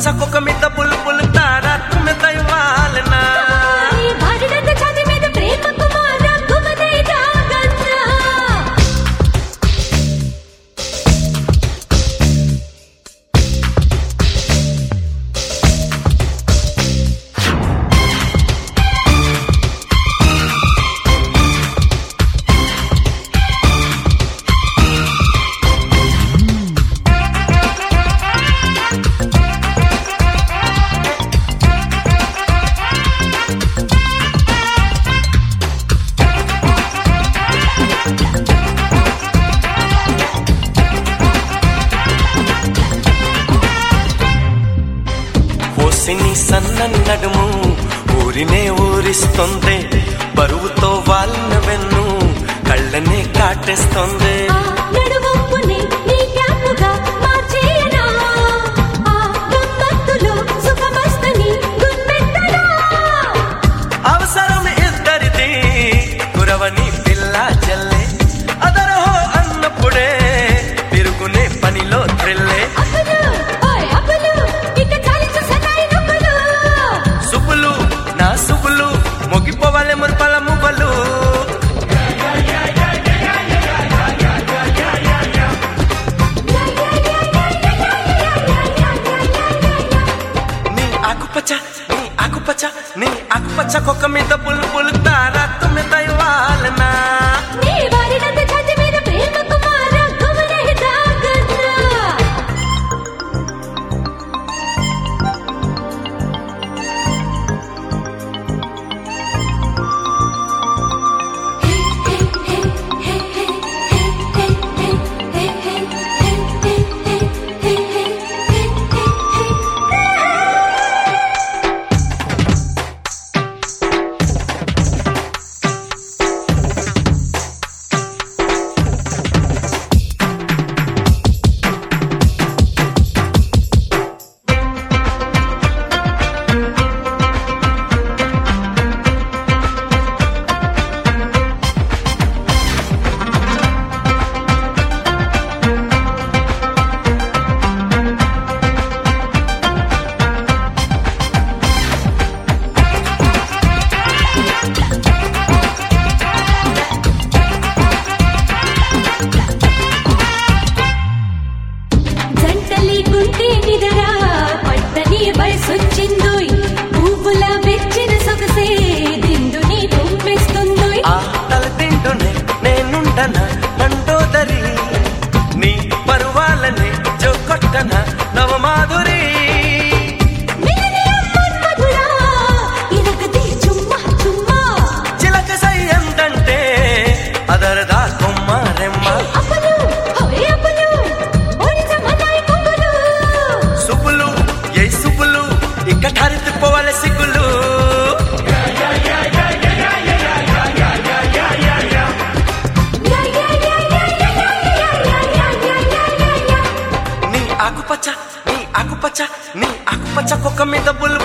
ఆకుపచ్చ కుక్క మీద బుల్బుల్ తార తుమ్మెద ఇవ్వాలనా ఈ భారత ఛాతి మీద ప్రేమ కుమార గుమదై జాగన్నా ఓసిని సన్న నడుము ఊరినే ఊరిస్తుంది బరువుతో వాళ్ళ వెన్ను కళ్ళనే కాటేస్తుంది ఆ నడువంపుని నీ క్యాపుగా మార్చేయనా ఆ గమ్మత్తులో సుఖమస్తని గుర్పెట్టనా అవసరం ఇద్దరిది కురవని పిల్ల జల్లే అదరహో అన్నప్పుడే తిరుగునే పనిలో త్రిల్లే అప్పులు ఓయ్ అప్పులు ఇక చాలించు సన్నాయి నొప్పులు సుబ్బులు నా సుబ్బులు మొగిపోవాలి మురిపల మువ్వలు నీ ఆకుపచ్చ నీ ఆకుపచ్చ నీ ఆకుపచ్చ కుక్క మీద బుల్బుల్ తార తుమ్మెద ఇవ్వాలనా నీ వారినంత ఛాతి మీద ప్రేమ కుమార గుమదై జాగన్నా జంటలి గుంటే నిదరా పట్టని వయసొచ్చిందోయ్ పువ్వుల వెచ్చిన సొగసే దిండుని తుమ్మిస్తుందోయ్ ఆ తల తింటూనే నేనుండన మండోదరి నీ పరువాలని జోకొట్టన నవమాధురి మిలినియం మన్మధుడా ఇరగది చుమ్మా చుమ్మా చిలక సై ఎంతంటే అదరదా కొమ్మ రెమ్మ అప్పలు హోయ్ అప్పలు ఓడిచ మన్నాయి కొంగులు సుబ్బులు ఏ సుబ్బులు ఇక ఠారిత్తిపోవాలి సిగ్గులు యా యా యా యా యా యా యా యా యా యా యా యా నీ ఆకుపచ్చ నీ ఆకుపచ్చ నీ ఆకుపచ్చ కుక్క మీద బుల్